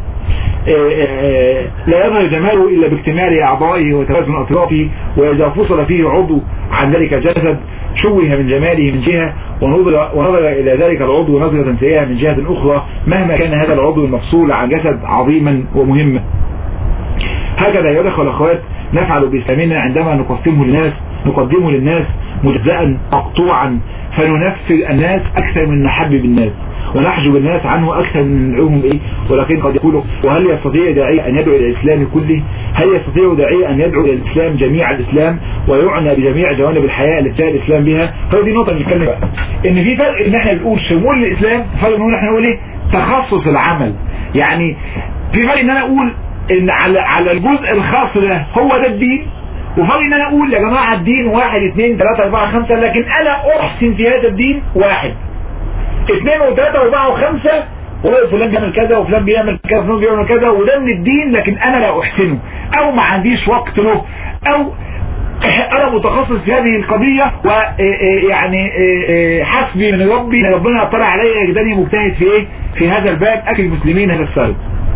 لا يظهر جماله إلا باكتمال أعضائه وتوازن أطرافه وإذا فصل فيه عضو عن ذلك الجسد شوه من جماله من جهة ونظر, ونظر إلى ذلك العضو نظرة سيئة من جهة أخرى مهما كان هذا العضو المفصول عن جسد عظيما ومهما هكذا يا الأخوة والأخوات نفعل بإسلامنا عندما نقسمه للناس نقدمه للناس مجزأ مقطوعا فننفر الناس أكثر من نحبب الناس ونحجب الناس عنه أكثر من ندعوهم إيه ولكن قد يقولوا وهل يستطيع داعية أن يدعو إلى الإسلام كله هل يستطيع داعية أن يدعو إلى الإسلام جميع الإسلام ويعنى بجميع جوانب الحياة التي جاء الإسلام بها فدي نقطة نتكلم بقى إن في فرق إن إحنا بنقول شمول الإسلام فرق إن إحنا نقول إيه تخصص العمل يعني في فرق إن أنا أقول إن على على الجزء الخاص ده هو ده الدين وفرق ان انا اقول يا جماعة الدين واحد اثنين ثلاثة اربعة خمسة لكن انا احسن في هذا الدين واحد اثنين وثلاثة واربعة وخمسة وفلان بيعمل كذا وفلان بيعمل كذا وفلان بيعمل كذا وده من الدين لكن انا لا احسنه او ما عنديش وقت له او انا متخصص في هذه القضية ويعني حسبي من ربي ان ربنا اطلع علي يجدني مجتهد في ايه في هذا الباب اكل المسلمين هذا السبب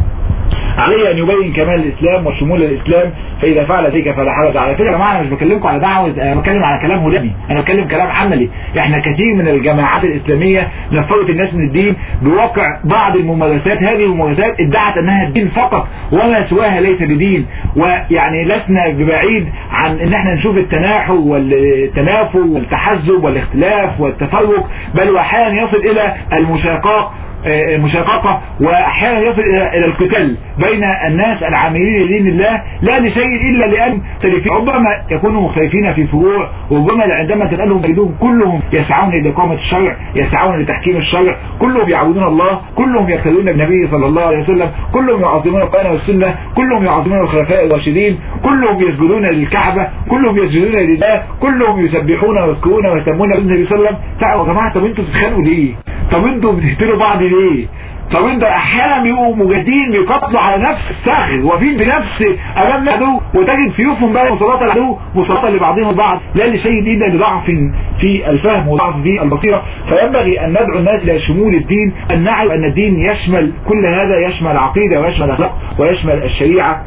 عليه ان يبين كمال الاسلام وشمول الاسلام فاذا فعل ذلك فلا حرج على فكره يا جماعه انا مش بكلمكم على دعوه انا بتكلم على كلام هلامي انا بتكلم كلام عملي احنا كثير من الجماعات الاسلاميه نفرت الناس من الدين بواقع بعض الممارسات هذه الممارسات ادعت انها الدين فقط وما سواها ليس بدين ويعني لسنا ببعيد عن ان احنا نشوف التناحر والتنافر والتحزب والاختلاف والتفرق بل واحيانا يصل الى المشاقاق مشاققة واحيانا يصل الى القتال بين الناس العاملين لدين الله لا لشيء الا لان ربما يكونوا مختلفين في فروع وربما عندما تسألهم تجدهم كلهم يسعون لاقامة الشرع يسعون لتحكيم الشرع كلهم يعبدون الله كلهم يقتدون بالنبي صلى الله عليه وسلم كلهم يعظمون القرآن والسنة كلهم يعظمون الخلفاء الراشدين كلهم يسجدون للكعبة كلهم يسجدون لله كلهم يسبحون ويذكرون ويهتمون بالنبي صلى الله عليه وسلم تعالوا يا جماعه طب انتوا بتتخانقوا ليه طب انتوا بتقتلوا بعض ليه طب انت احيانا بيبقوا مجاهدين بيقاتلوا على نفس الثغر واقفين بنفس امام العدو وتجد سيوفهم بقى مسلطه العدو مسلطه لبعضهم البعض لا لشيء الا لضعف في الفهم وضعف في البصيره فينبغي ان ندعو الناس الى شمول الدين ان نعرف ان الدين يشمل كل هذا يشمل العقيده ويشمل الاخلاق ويشمل الشريعه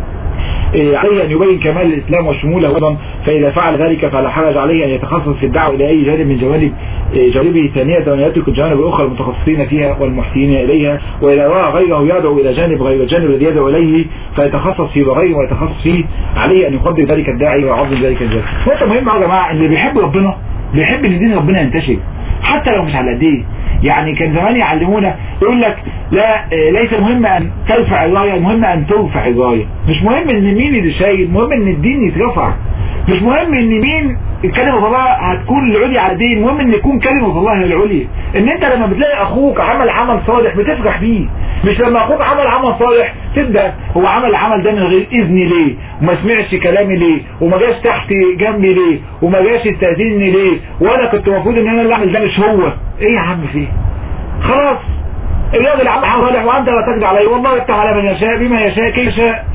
عليه أن يبين كمال الإسلام وشموله أيضا فإذا فعل ذلك فلا حرج عليه أن يتخصص في الدعوة إلى أي جانب من جوانب جانبه ثانية وأن يترك الجوانب الأخرى المتخصصين فيها والمحسنين إليها وإذا رأى غيره يدعو إلى جانب غير الجانب الذي يدعو إليه فيتخصص فيه وغيره ويتخصص فيه عليه أن يقدر ذلك الداعي ويعظم ذلك الجانب نقطة مهمة يا جماعة اللي بيحب ربنا بيحب ان دين ربنا ينتشر حتى لو مش على ايديه يعني كان زمان يعلمونا يقول لك لا ليس المهم ان ترفع الرايه المهم ان ترفع الرايه مش مهم ان مين اللي شايل المهم ان الدين يترفع مش مهم ان مين كلمة الله هتكون العليا على دين المهم ان يكون كلمة الله هي العليا ان انت لما بتلاقي اخوك عمل عمل صالح بتفرح بيه مش لما اخوك عمل عمل صالح تبدأ هو عمل العمل ده من غير اذني ليه وما سمعش كلامي ليه وما جاش تحت جنبي ليه وما جاش يستاذني ليه وانا كنت المفروض ان انا اللي اعمل ده مش هو ايه يا عم فيه خلاص الراجل عمل عمل صالح وانت لا تقدر عليه والله يفتح على من يشاء بما يشاء كيف يشاء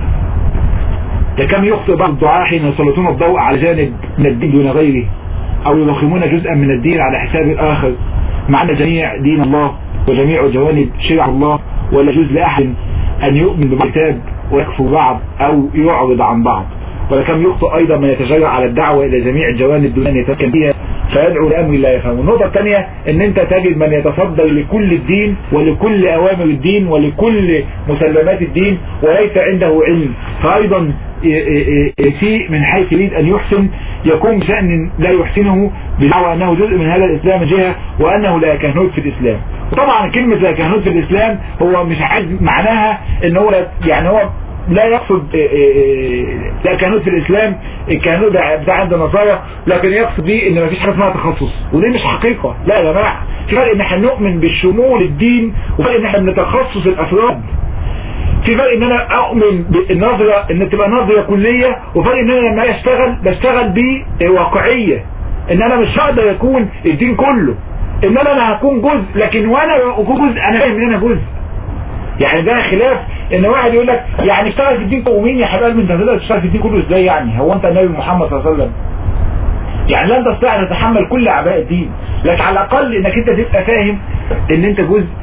كم يخطئ بعض الدعاء حين يسلطون الضوء على جانب من الدين دون غيره او يضخمون جزءا من الدين على حساب الاخر مع ان جميع دين الله وجميع جوانب شرع الله ولا يجوز لاحد ان يؤمن بالكتاب ويكفر بعض او يعرض عن بعض ولكم يخطئ ايضا من يتجرأ على الدعوة الى جميع الجوانب دون ان يتمكن فيها فيدعو لامر لا يفهمه النقطة الثانية ان انت تجد من يتصدر لكل الدين ولكل اوامر الدين ولكل مسلمات الدين وليس عنده علم فايضا يسيء من حيث يريد ان يحسن يكون بشأن لا يحسنه بدعوى انه جزء من هذا الاسلام جهة وانه لا كهنوت في الاسلام وطبعا كلمة لا كهنوت في الاسلام هو مش عايز معناها ان هو يعني هو لا يقصد لا كهنوت في الاسلام الكهنوت بتاع عند النصارى لكن يقصد بيه ان مفيش حاجه اسمها تخصص ودي مش حقيقه لا يا جماعه في فرق ان احنا نؤمن بالشمول الدين وفرق ان احنا بنتخصص الافراد في فرق ان انا اؤمن بالنظرة ان تبقى نظرة كلية وفرق ان انا لما اشتغل بشتغل بواقعية ان انا مش هقدر يكون الدين كله ان انا هكون جزء لكن وانا اكون جزء انا فاهم ان انا جزء يعني ده خلاف ان واحد يقول لك يعني اشتغل في الدين ومين يا حبايبي انت تقدر تشتغل في الدين كله ازاي يعني هو انت النبي محمد صلى الله عليه وسلم يعني لن تستطيع ان تتحمل كل اعباء الدين لكن على الاقل انك انت تبقى فاهم ان انت جزء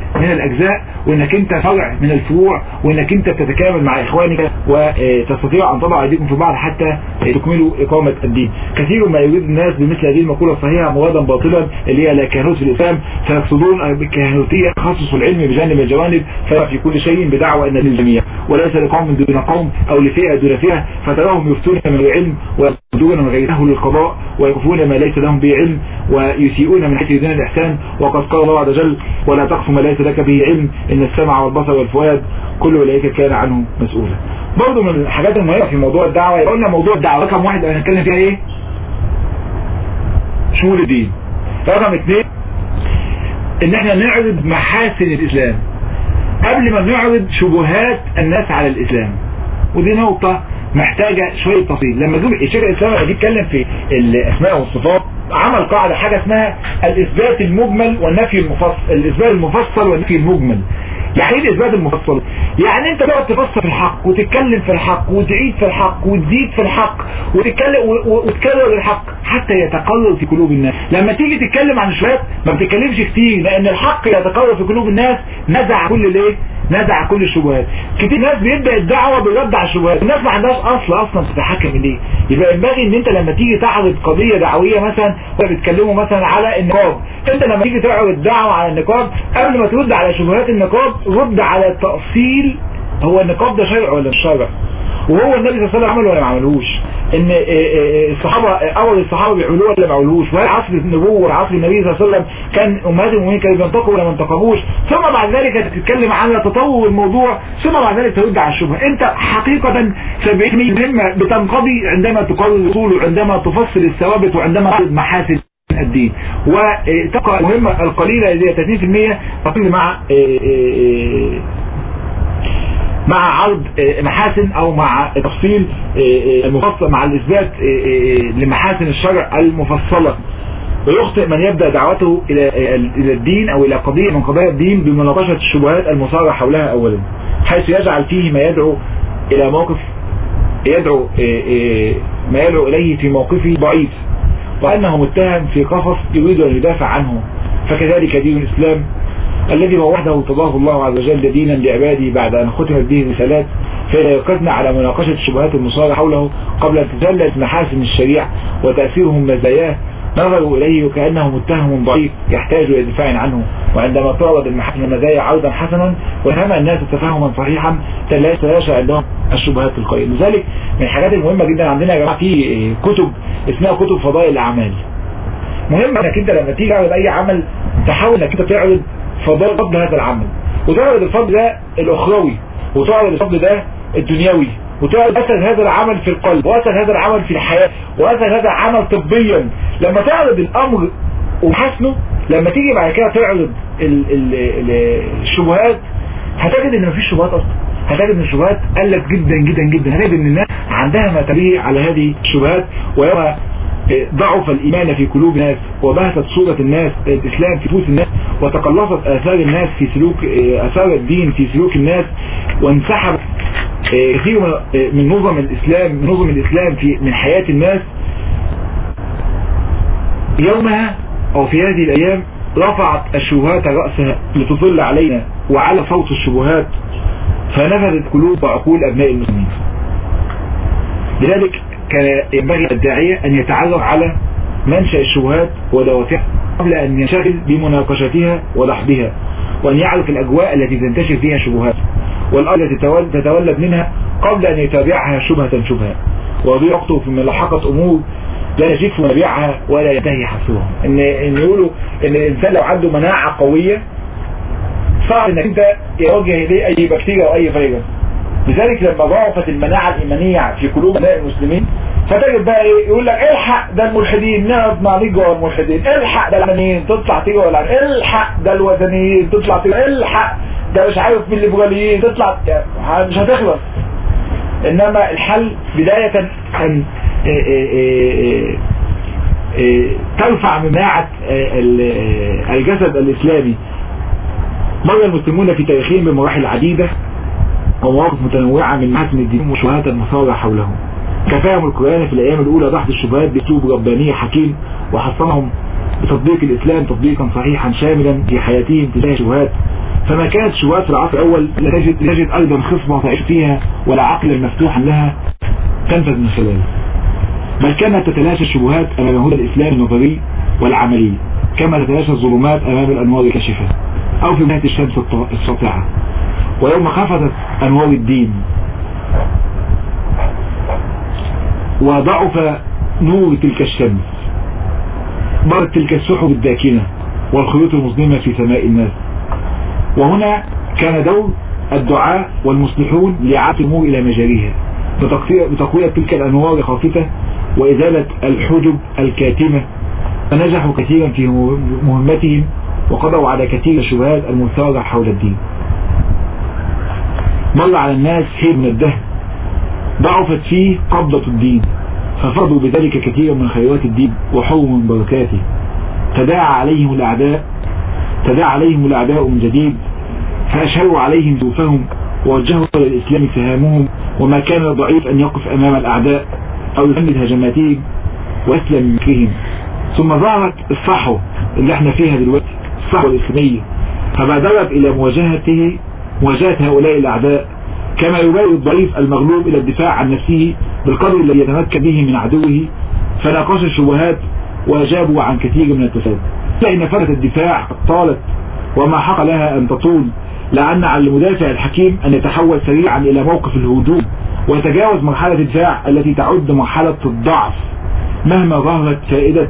من الاجزاء وانك انت فرع من الفروع وانك انت تتكامل مع اخوانك وتستطيع ان تضع ايديكم في بعض حتى تكملوا اقامة الدين كثير ما يريد الناس بمثل هذه المقولة الصحيحة مرادا باطلا اللي هي لا كهنوت في الاسلام فيقصدون بالكهنوتية تخصص العلم بجانب الجوانب في كل شيء بدعوى ان للجميع وليس لقوم دون قوم او لفئة دون فئة فتراهم يفتون من العلم ويصدون من غيره للقضاء ويقفون ما ليس لهم به علم ويسيئون من حيث دون الإحسان وقد قال الله عز وجل ولا تقف ما ليس لك به علم إن السمع والبصر والفؤاد كل أولئك كان عنه مسؤولا برضه من الحاجات المهمة في موضوع الدعوة قلنا موضوع الدعوة رقم واحد هنتكلم فيها ايه شمول الدين رقم اثنين ان احنا نعرض محاسن الاسلام قبل ما نعرض شبهات الناس على الاسلام ودي نقطة محتاجة شوية تفصيل لما جم الشيخ الاسلام لما يتكلم في الاسماء والصفات عمل قاعدة حاجة اسمها الاثبات المجمل والنفي المفصل الاثبات المفصل والنفي المجمل يعني ايه الاثبات المفصل يعني انت تقعد تفسر في الحق وتتكلم في الحق وتعيد في الحق وتزيد في الحق وتتكلم وتكرر الحق حتى يتقرر في قلوب الناس لما تيجي تتكلم عن الشبهات ما بتتكلمش كتير لان الحق يتقرر في قلوب الناس نزع كل ليه نزع كل الشبهات كتير ناس بيبدا الدعوه بالرد على الشبهات الناس ما عندهاش اصل اصلا تتحكم ليه يبقى ينبغي ان انت لما تيجي تعرض قضيه دعويه مثلا بيتكلموا مثلا على النقاب انت لما تيجي تعرض الدعوه على النقاب قبل ما ترد على شبهات النقاب رد على التاصيل هو النقاب ده شرع ولا مش شرع وهو النبي صلى الله عليه وسلم عمله ولا ما عملهوش ان الصحابه اول الصحابه بيعملوه ولا ما عملوش وهل عصر النبوه وعصر النبي صلى الله عليه وسلم كان امهات المؤمنين كانوا بينتقوا ولا ما انتقوش ثم بعد ذلك تتكلم عن تطور الموضوع ثم بعد ذلك ترد على الشبهه انت حقيقه 70 مهمه بتنقضي عندما تقرر الاصول وعندما تفصل الثوابت وعندما تعرض محاسن الدين وتبقى المهمة القليلة اللي هي 30% تقل مع مع عرض محاسن او مع تفصيل المفصل مع الاثبات لمحاسن الشرع المفصلة ويخطئ من يبدأ دعوته الى الى الدين او الى قضية من قضايا الدين بمناقشة الشبهات المصارع حولها اولا حيث يجعل فيه ما يدعو الى موقف يدعو ما يدعو اليه في موقفه ضعيف وأنه متهم في قفص يريد أن يدافع عنه فكذلك دين الإسلام الذي هو وحده ارتضاه الله عز وجل دينا لعباده بعد أن ختمت به الرسالات فإذا يقصدنا على مناقشة الشبهات المصارعة حوله قبل أن تتلت محاسن الشريعة وتأثيرهم مزاياه نظروا إليه وكأنه متهم ضعيف يحتاج إلى دفاع عنه وعندما تعرض المحاسن المزايا عرضا حسنا وفهم الناس تفاهما صحيحا لا يتلاشى عندهم الشبهات القائمة لذلك من الحاجات المهمة جدا عندنا يا جماعة في كتب اسمها كتب فضائل الأعمال مهم انك انت لما تيجي تعرض اي عمل تحاول انك انت تعرض فضائل فضل هذا العمل وتعرض الفضل ده الاخروي وتعرض الفضل ده الدنيوي وتعرض اثر هذا العمل في القلب واثر هذا العمل في الحياة واثر هذا العمل طبيا لما تعرض الامر وحسنه لما تيجي بعد كده تعرض ال ال ال الشبهات هتجد ان مفيش شبهات اصلا هتجد ان الشبهات قلت جدا جدا جدا هتجد ان الناس عندها ما تبيه على هذه الشبهات ويوم ضعف الإيمان في قلوب الناس وبهتت صورة الناس الإسلام في نفوس الناس وتقلصت آثار الناس في سلوك آثار الدين في سلوك الناس وانسحب كثير من نظم الإسلام من نظم الإسلام في من حياة الناس يومها أو في هذه الأيام رفعت الشبهات رأسها لتطل علينا وعلى صوت الشبهات فنفذت قلوب وعقول أبناء المسلمين لذلك كان ينبغي الداعية أن يتعرف على منشأ الشبهات ودوافعها قبل أن ينشغل بمناقشتها ودحضها وأن يعرف الأجواء التي تنتشر فيها الشبهات والأرض التي تتولد منها قبل أن يتابعها شبهة شبهة ويضيع وقته في ملاحقة أمور لا يجف مبيعها ولا ينتهي حسوها إن, إن يقولوا إن الإنسان لو عنده مناعة قوية صعب إنك أنت يواجه إليه أي بكتيريا أو أي فيروس لذلك لما ضعفت المناعة الإيمانية في قلوب أبناء المسلمين فتجد بقى ايه يقول لك الحق ده الملحدين نقعد مع جوه الملحدين الحق ده العلمانيين تطلع تيجي ولا الحق ده الوثنيين تطلع تيجي الحق ده مش عارف من الليبراليين تطلع مش هتخلص انما الحل بداية ان ترفع مناعة الجسد الاسلامي مر المسلمون في تاريخهم بمراحل عديدة ومواقف متنوعة من محاسن الدين وشبهات المصارع حولهم كفاهم القرآن في الأيام الأولى دحض الشبهات بأسلوب رباني حكيم وحصنهم بتطبيق الإسلام تطبيقا صحيحا شاملا في حياتهم تجاه الشبهات فما كانت شبهات في العصر الأول لا تجد, تجد أيضا خصمة تعيش فيها ولا عقلا مفتوحا لها تنفذ من خلاله بل كانت تتلاشى الشبهات أمام هدى الإسلام النظري والعملي كما تتلاشى الظلمات أمام الأنوار الكاشفة أو في نهاية الشمس الساطعة ويوم خفتت أنوار الدين وضعف نور تلك الشمس مرت تلك السحب الداكنة والخيوط المظلمة في سماء الناس وهنا كان دور الدعاء والمصلحون لإعادة الأمور إلى مجاريها بتقوية تلك الأنوار الخافتة وإزالة الحجب الكاتمة فنجحوا كثيرا في مهمتهم وقضوا على كثير الشبهات المثارة حول الدين مر على الناس حين من الدهر ضعفت فيه قبضة الدين ففرضوا بذلك كثيرا من خيرات الدين وحرموا من بركاته تداعى عليهم الأعداء تداعى عليهم الأعداء من جديد فأشهروا عليهم سوفهم ووجهوا إلى الإسلام سهامهم وما كان ضعيف أن يقف أمام الأعداء أو يفند هجماتهم وأسلم من مكرهم ثم ظهرت الصحوة اللي احنا فيها دلوقتي الصحوة الإسلامية فبادرت إلى مواجهته مواجهة هؤلاء الأعداء كما يبادر الضعيف المغلوب إلى الدفاع عن نفسه بالقدر الذي يتمكن به من عدوه فناقش الشبهات وأجابوا عن كثير من التساؤل فإن فترة الدفاع طالت وما حق لها أن تطول لأن على المدافع الحكيم أن يتحول سريعا إلى موقف الهجوم ويتجاوز مرحلة الدفاع التي تعد مرحلة الضعف مهما ظهرت فائدة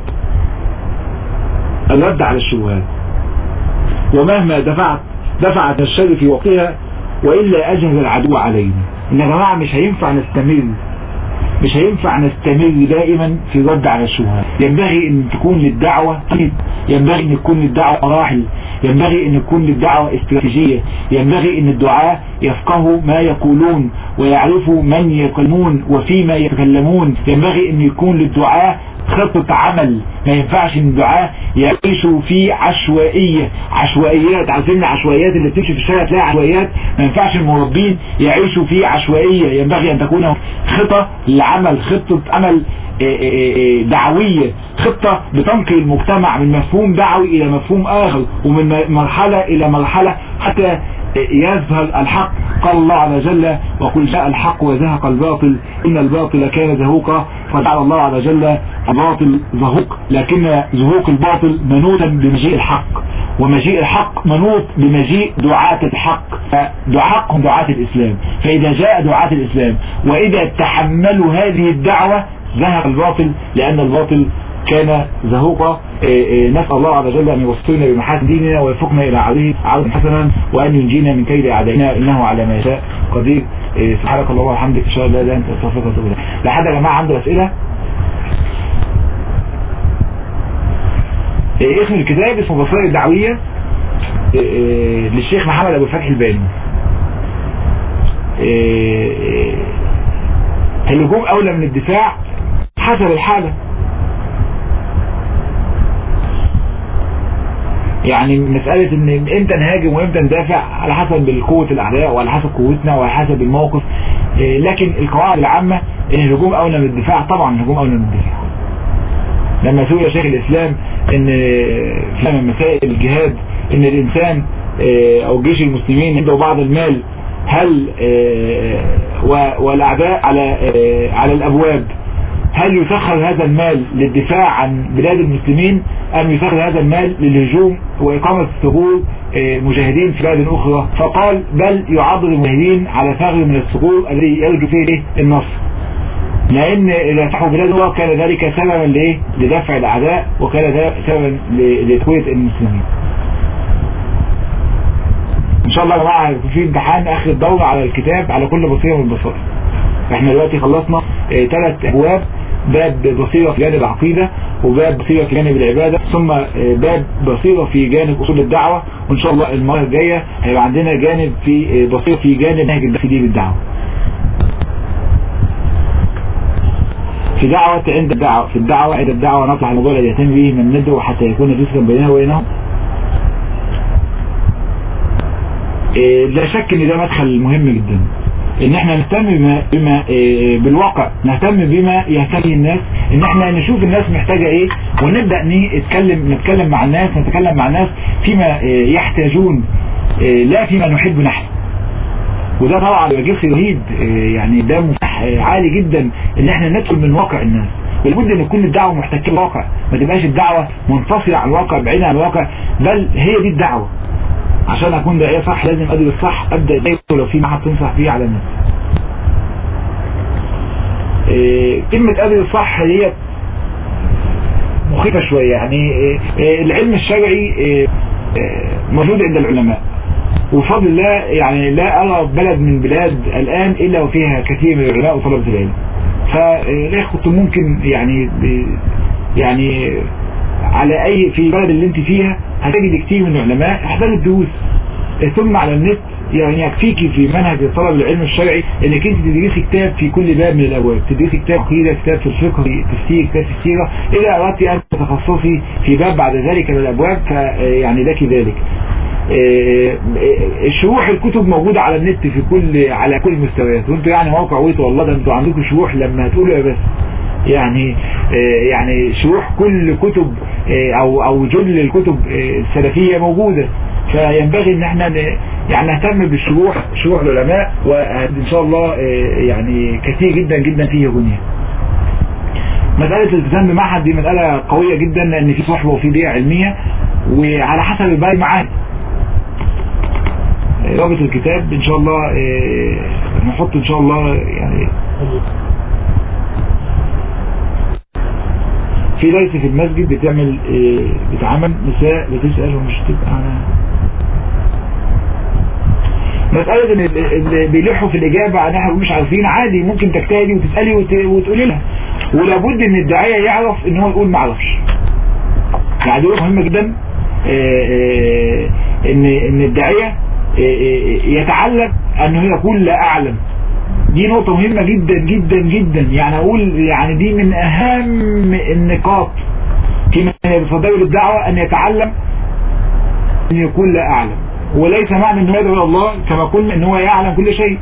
الرد على الشبهات ومهما دفعت دفعت الشر في وقتها وإلا أجهز العدو علينا إن يا جماعة مش هينفع نستمر مش هينفع نستمر دائما في الرد على الشبهات ينبغي ان تكون للدعوة ينبغي ان تكون للدعوة مراحل ينبغي ان تكون للدعوة استراتيجية ينبغي ان الدعاة يفقهوا ما يقولون ويعرفوا من يكلمون وفيما يتكلمون ينبغي ان يكون للدعاة خطة عمل ما ينفعش ان الدعاة يعيشوا في عشوائية عشوائيات عايزين عشوائيات اللي بتمشي في الشارع تلاقي عشوائيات ما ينفعش المربين يعيشوا في عشوائية ينبغي ان تكون خطة لعمل خطة عمل دعوية خطة بتنقل المجتمع من مفهوم دعوي الى مفهوم اخر ومن مرحلة الى مرحلة حتى يظهر الحق قال الله عز وجل وقل جاء الحق وزهق الباطل إن الباطل كان زهوقا فجعل الله عز وجل الباطل زهوق لكن زهوق الباطل منوطا بمجيء الحق ومجيء الحق منوط بمجيء دعاة الحق دعاءهم دعاة الإسلام فإذا جاء دعاة الإسلام وإذا تحملوا هذه الدعوة ذهب الباطل لأن الباطل كان زهوقا نسأل الله عز وجل أن يوصلنا بمحاسن ديننا ويفقنا إلى عليه عرض حسنا وأن ينجينا من كيد أعدائنا إنه على ما يشاء قدير سبحانك اللهم وبحمدك إن شاء الله لا أنت أستغفرك وأتوب إليك لحد يا جماعة عنده أسئلة اسم الكتاب اسمه بصائر الدعوية للشيخ محمد أبو الفتح الباني الهجوم أولى من الدفاع حسب الحالة يعني مسألة ان امتى نهاجم وامتى ندافع على حسب قوة الاعداء وعلى حسب قوتنا وعلى حسب الموقف لكن القواعد العامة ان الهجوم اولى من الدفاع طبعا الهجوم اولى من الدفاع لما سئل شيخ الاسلام ان في من مسائل الجهاد ان الانسان او جيش المسلمين عنده بعض المال هل والاعداء على على الابواب هل يسخر هذا المال للدفاع عن بلاد المسلمين أم يسخر هذا المال للهجوم وإقامة ثغور مجاهدين في بلاد أخرى فقال بل يعضل المجاهدين على ثغر من الثغور الذي يرجو فيه النصر لأن إذا فتحوا بلاد أخرى كان ذلك سببا لإيه؟ لدفع الأعداء وكان ذلك سببا لتقوية المسلمين إن شاء الله يا جماعة في امتحان آخر الدورة على الكتاب على كل بصيرة من البصائر احنا دلوقتي خلصنا ثلاث أبواب باب بصيرة في جانب العقيدة وباب بصيرة في جانب العبادة ثم باب بصيرة في جانب أصول الدعوة وإن شاء الله المرة الجاية هيبقى عندنا جانب في بصيرة في جانب نهج البحث دي بالدعوة في دعوة عند الدعوة في الدعوة عند الدعوة نطلع الموضوع الذي يتم به من ندعو حتى يكون جسرا بيننا وبينهم لا شك ان ده مدخل مهم جدا ان احنا نهتم بما, بما بالواقع نهتم بما يهتم الناس ان احنا نشوف الناس محتاجة ايه ونبدأ نتكلم نتكلم مع الناس نتكلم مع الناس فيما يحتاجون لا فيما نحب نحن وده طبعا بيجيب رهيب يعني ده مفتاح عالي جدا ان احنا ندخل من واقع الناس ولابد ان تكون الدعوة محتكة بالواقع ما تبقاش الدعوة منفصلة عن الواقع بعيدة عن الواقع بل هي دي الدعوة عشان اكون داعية صح لازم ادري الصح ابدا دايما لو في معهد تنصح فيه على الناس كلمة ادري الصح هي مخيفة شوية يعني العلم الشرعي موجود عند العلماء وفضل الله يعني لا أرى بلد من بلاد الآن إلا وفيها كثير من العلماء وطلبة العلم فلا كنت ممكن يعني يعني على أي في البلد اللي انت فيها هتجد كثير من العلماء احضر الدروس ثم على النت يعني يكفيكي في منهج طلب العلم الشرعي انك انت تدرسي كتاب في كل باب من الابواب تدرسي كتاب عقيده كتاب في الفقه في تفسير كتاب في السيره اذا اردت ان تتخصصي في باب بعد ذلك من الابواب فيعني لك ذلك شروح الكتب موجودة على النت في كل على كل المستويات وانتوا يعني موقع ويت والله ده انتوا عندكم شروح لما هتقولوا يا بس يعني يعني شروح كل كتب او او جل الكتب السلفية موجودة فينبغي ان احنا يعني نهتم بالشروح شروح العلماء وان شاء الله يعني كثير جدا جدا فيه غنية مسألة الالتزام بمعهد دي مسألة قوية جدا لان في صحبة وفي بيئة علمية وعلى حسب الباقي معاهد رابط الكتاب ان شاء الله نحط ان شاء الله يعني في درس في المسجد بتعمل بتعمل نساء بتسأل ومش تبقى على مسألة ان اللي بيلحوا في الإجابة عن احنا مش عارفين عادي ممكن تجتهدي وتسألي وتقولي لها ولابد ان الداعية يعرف ان هو يقول ما اعرفش يعني دي مهمة جدا ان ان الداعية يتعلم انه يقول لا اعلم دي نقطة مهمة جدا جدا جدا يعني اقول يعني دي من اهم النقاط في صدر الدعوة ان يتعلم ان يقول لا اعلم وليس معنى انه يدعو الله كما قلنا ان هو يعلم كل شيء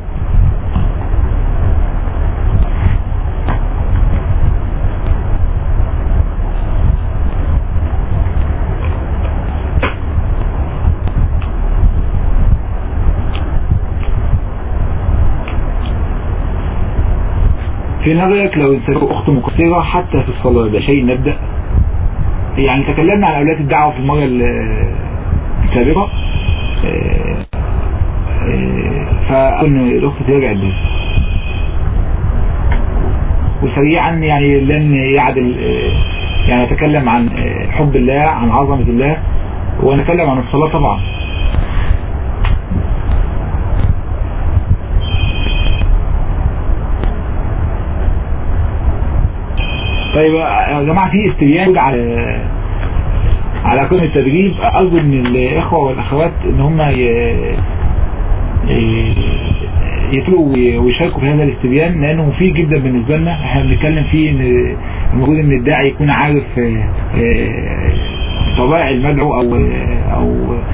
في نظرك لو انسانه اخت مقصرة حتى في الصلاة ده شيء نبدأ يعني تكلمنا عن اولاد الدعوة في المرة السابقة فأن الاخت ترجع البيت وسريعا يعني لن يعدل يعني نتكلم عن حب الله عن عظمة الله ونتكلم عن الصلاة طبعا طيب يا جماعة في استبيان على على كون التدريب أرجو ان الإخوة والأخوات ان هم يتلوا ويشاركوا في هذا الاستبيان لأنه مفيد جدا بالنسبة لنا احنا بنتكلم فيه ان المفروض ان الداعي يكون عارف طبائع المدعو او او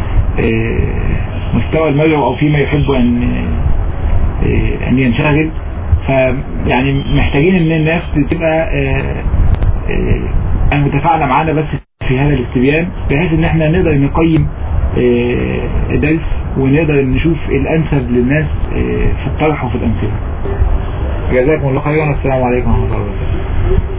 مستوى المدعو او فيما يحب ان ان ينشغل فيعني محتاجين ان الناس تبقى متفاعلة معانا بس في هذا الاستبيان بحيث ان احنا نقدر نقيم الدرس ونقدر نشوف الانسب للناس في الطرح وفي الامثله جزاكم الله خيرا السلام عليكم ورحمه الله وبركاته